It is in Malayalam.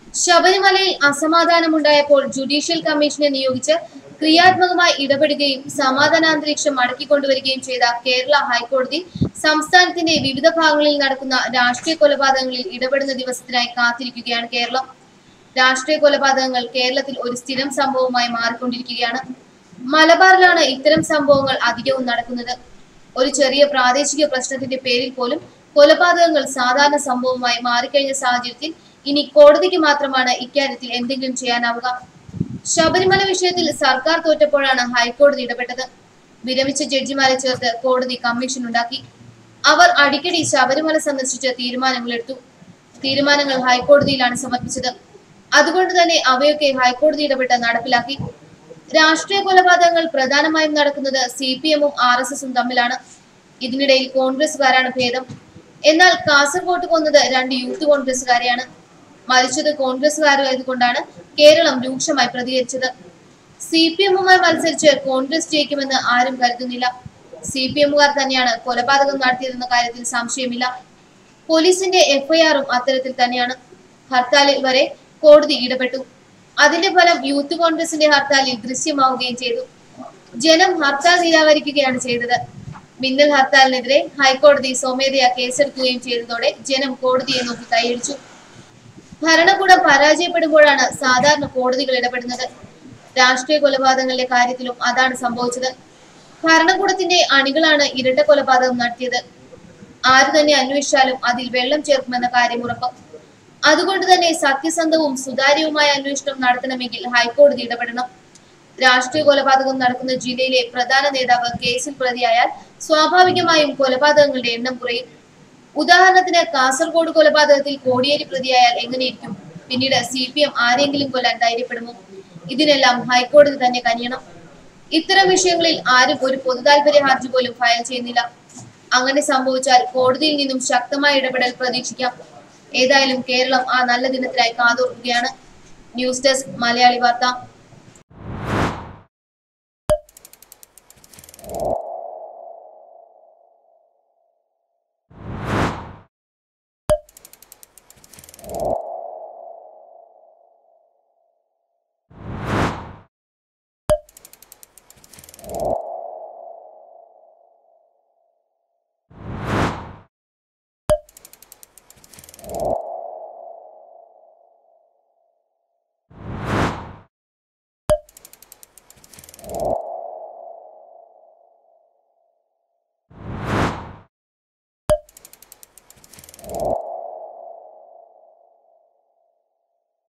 ശബരിമലയിൽ അസമാധാനമുണ്ടായപ്പോൾ ജുഡീഷ്യൽ കമ്മീഷനെ നിയോഗിച്ച് ക്രിയാത്മകമായി ഇടപെടുകയും സമാധാനാന്തരീക്ഷം മടക്കിക്കൊണ്ടുവരികയും ചെയ്ത കേരള ഹൈക്കോടതി സംസ്ഥാനത്തിന്റെ വിവിധ ഭാഗങ്ങളിൽ നടക്കുന്ന രാഷ്ട്രീയ കൊലപാതകങ്ങളിൽ ഇടപെടുന്ന ദിവസത്തിനായി കാത്തിരിക്കുകയാണ് കേരളം രാഷ്ട്രീയ കൊലപാതകങ്ങൾ കേരളത്തിൽ ഒരു സ്ഥിരം സംഭവമായി മാറിക്കൊണ്ടിരിക്കുകയാണ് മലബാറിലാണ് ഇത്തരം സംഭവങ്ങൾ അധികവും നടക്കുന്നത് ഒരു ചെറിയ പ്രാദേശിക പ്രശ്നത്തിന്റെ പേരിൽ പോലും കൊലപാതകങ്ങൾ സാധാരണ സംഭവമായി മാറിക്കഴിഞ്ഞ സാഹചര്യത്തിൽ ഇനി കോടതിക്ക് മാത്രമാണ് ഇക്കാര്യത്തിൽ എന്തെങ്കിലും ചെയ്യാനാവുക ശബരിമല വിഷയത്തിൽ സർക്കാർ തോറ്റപ്പോഴാണ് ഹൈക്കോടതി ഇടപെട്ടത് വിരമിച്ച ജഡ്ജിമാരെ ചേർത്ത് കോടതി കമ്മീഷൻ ഉണ്ടാക്കി അവർ അടിക്കടി ശബരിമല സന്ദർശിച്ച് തീരുമാനങ്ങളെടുത്തു തീരുമാനങ്ങൾ ഹൈക്കോടതിയിലാണ് സമർപ്പിച്ചത് അതുകൊണ്ട് തന്നെ അവയൊക്കെ ഹൈക്കോടതി ഇടപെട്ട് നടപ്പിലാക്കി രാഷ്ട്രീയ കൊലപാതകങ്ങൾ പ്രധാനമായും നടക്കുന്നത് സി പി എമ്മും ആർ എസ് എസും തമ്മിലാണ് ഇതിനിടയിൽ കോൺഗ്രസുകാരാണ് ഭേദം എന്നാൽ കാസർഗോട്ട് കൊന്നത് രണ്ട് യൂത്ത് കോൺഗ്രസുകാരെയാണ് മരിച്ചത് കോൺഗ്രസുകാരായതുകൊണ്ടാണ് കേരളം രൂക്ഷമായി പ്രതികരിച്ചത് സി പി എമ്മുമായി മത്സരിച്ച് കോൺഗ്രസ് ജയിക്കുമെന്ന് ആരും കരുതുന്നില്ല സി പി എമ്മുകാർ തന്നെയാണ് കൊലപാതകം നടത്തിയതെന്ന കാര്യത്തിൽ സംശയമില്ല പോലീസിന്റെ എഫ്ഐആറും അത്തരത്തിൽ തന്നെയാണ് ഹർത്താലിൽ വരെ കോടതി ഇടപെട്ടു അതിന്റെ ഫലം യൂത്ത് കോൺഗ്രസിന്റെ ഹർത്താലിൽ ദൃശ്യമാവുകയും ചെയ്തു ജനം ഹർത്താൽ നിരാകരിക്കുകയാണ് ചെയ്തത് മിന്നൽ ഹർത്താലിനെതിരെ ഹൈക്കോടതി സ്വമേധയാ കേസെടുക്കുകയും ചെയ്തതോടെ ജനം കോടതിയെ നോക്കി കൈയടിച്ചു ഭരണകൂടം പരാജയപ്പെടുമ്പോഴാണ് സാധാരണ കോടതികൾ ഇടപെടുന്നത് രാഷ്ട്രീയ കൊലപാതകങ്ങളുടെ കാര്യത്തിലും അതാണ് സംഭവിച്ചത് ഭരണകൂടത്തിന്റെ അണികളാണ് ഇരട്ട കൊലപാതകം നടത്തിയത് ആര് തന്നെ അന്വേഷിച്ചാലും അതിൽ വെള്ളം ചേർക്കുമെന്ന കാര്യം ഉറപ്പ് അതുകൊണ്ട് തന്നെ സത്യസന്ധവും സുതാര്യവുമായ അന്വേഷണം നടത്തണമെങ്കിൽ ഹൈക്കോടതി ഇടപെടണം രാഷ്ട്രീയ കൊലപാതകം നടക്കുന്ന ജില്ലയിലെ പ്രധാന നേതാവ് കേസിൽ പ്രതിയായാൽ സ്വാഭാവികമായും കൊലപാതകങ്ങളുടെ എണ്ണം കുറയും ഉദാഹരണത്തിന് കാസർഗോഡ് കൊലപാതകത്തിൽ കോടിയേരി പ്രതിയായാൽ എങ്ങനെയിരിക്കും പിന്നീട് സി പി എം ആരെങ്കിലും കൊല്ലാൻ ധൈര്യപ്പെടുമോ ഇതിനെല്ലാം ഹൈക്കോടതി തന്നെ കനിയണം ഇത്തരം വിഷയങ്ങളിൽ ആരും ഒരു പൊതുതാൽപര്യ ഹർജി പോലും ഫയൽ ചെയ്യുന്നില്ല അങ്ങനെ സംഭവിച്ചാൽ കോടതിയിൽ നിന്നും ശക്തമായ ഇടപെടൽ പ്രതീക്ഷിക്കാം ഏതായാലും കേരളം ആ നല്ല ദിനത്തിനായി കാതോർക്കുകയാണ് ന്യൂസ് ഡെസ്ക് മലയാളി വാർത്ത